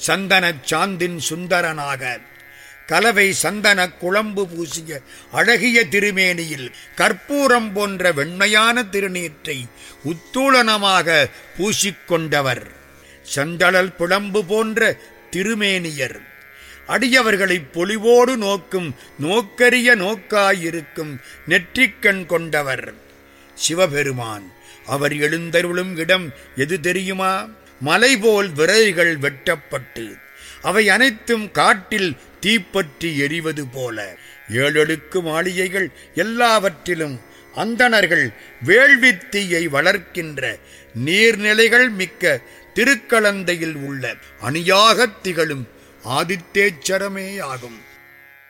சந்தனச் xanthine சுந்தரனாக கலவை சந்தன குழம்பு பூசிய அழகிய திருமேனியில் கற்பூரம் போன்ற வெண்மையான திருநீற்றை உத்தூளனமாக பூசிக்கொண்டவர் சந்தழல் புலம்பு போன்ற திருமேனியர் அடியவர்களைப் பொலிவோடு நோக்கும் நோக்கரிய நோக்காயிருக்கும் நெற்றிக்கண் கொண்டவர் சிவபெருமான் அவர் எழுந்தருளும் இடம் எது தெரியுமா மலைபோல் விரைகள் வெட்டப்பட்டு அவை அனைத்தும் காட்டில் தீப்பற்றி எரிவது போல ஏழெழுக்கு மாளிகைகள் எல்லாவற்றிலும் அந்தணர்கள் வேள்வித் தீயை வளர்க்கின்ற நீர்நிலைகள் மிக்க திருக்கலந்தையில் உள்ள அணியாகத் திகழும் ஆதித்தேச்சரமே ஆகும்